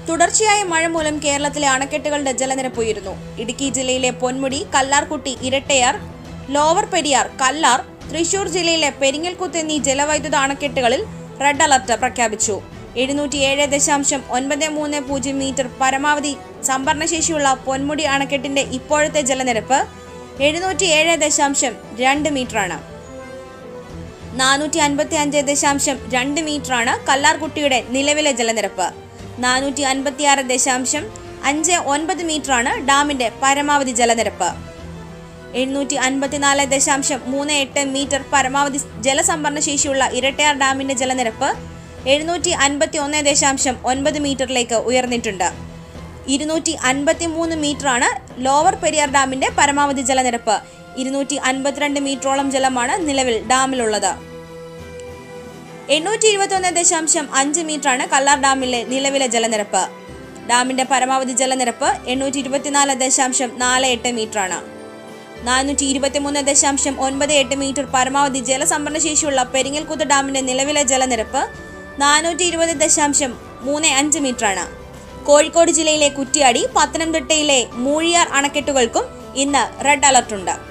തുടർച്ചയായ മഴ മൂലം കേരളത്തിലെ അണക്കെട്ടുകളുടെ ജലനിരപ്പ് ഉയരുന്നു ഇടുക്കി ജില്ലയിലെ പൊന്മുടി കല്ലാർകുട്ടി ഇരട്ടയാർ ലോവർ പെരിയാർ കല്ലാർ തൃശൂർ ജില്ലയിലെ പെരിങ്ങൽകുത്ത് എന്നീ ജലവൈദ്യുത അണക്കെട്ടുകളിൽ റെഡ് അലർട്ട് പ്രഖ്യാപിച്ചു എഴുന്നൂറ്റി ഏഴ് ദശാംശം ഒൻപത് മൂന്ന് പൂജ്യം മീറ്റർ പരമാവധി സംഭരണശേഷിയുള്ള പൊന്മുടി അണക്കെട്ടിന്റെ ഇപ്പോഴത്തെ ജലനിരപ്പ് എഴുന്നൂറ്റി ഏഴ് ദശാംശം രണ്ട് മീറ്ററാണ് നാനൂറ്റി അൻപത്തി അഞ്ച് ദശാംശം രണ്ട് മീറ്ററാണ് കല്ലാർകുട്ടിയുടെ നിലവിലെ ജലനിരപ്പ് നാനൂറ്റി അൻപത്തി ആറ് ദശാംശം അഞ്ച് ഒൻപത് മീറ്ററാണ് ഡാമിന്റെ പരമാവധി ജലനിരപ്പ് എഴുന്നൂറ്റി അൻപത്തിനാല് ദശാംശം മൂന്ന് എട്ട് മീറ്റർ പരമാവധി ജലസംഭരണ ശേഷിയുള്ള ഇരട്ടയാർ ഡാമിന്റെ ജലനിരപ്പ് എഴുന്നൂറ്റി അൻപത്തി ഒന്ന് ദശാംശം ഒൻപത് മീറ്ററിലേക്ക് ഉയർന്നിട്ടുണ്ട് ഇരുന്നൂറ്റി അൻപത്തി മൂന്ന് മീറ്ററാണ് ലോവർ പെരിയാർ ഡാമിന്റെ പരമാവധി ജലനിരപ്പ് ഇരുന്നൂറ്റി അൻപത്തിരണ്ട് മീറ്ററോളം ജലമാണ് നിലവിൽ ഡാമിലുള്ളത് എണ്ണൂറ്റി ഇരുപത്തൊന്ന് ദശാംശം അഞ്ച് മീറ്ററാണ് കല്ലാർ ഡാമിലെ നിലവിലെ ജലനിരപ്പ് ഡാമിന്റെ പരമാവധി ജലനിരപ്പ് എണ്ണൂറ്റി ഇരുപത്തിനാല് ദശാംശം നാല് എട്ട് മീറ്ററാണ് നാനൂറ്റി ഇരുപത്തിമൂന്ന് ദശാംശം ഒൻപത് എട്ട് മീറ്റർ പരമാവധി ജലസംഭരണ ശേഷിയുള്ള പെരിങ്ങൽകുത്ത് ഡാമിന്റെ നിലവിലെ ജലനിരപ്പ് നാനൂറ്റി ഇരുപത് ദശാംശം മൂന്ന് അഞ്ച് മീറ്ററാണ് കോഴിക്കോട് ജില്ലയിലെ കുറ്റ്യാടി പത്തനംതിട്ടയിലെ മൂഴിയാർ അണക്കെട്ടുകൾക്കും ഇന്ന് റെഡ് അലർട്ടുണ്ട്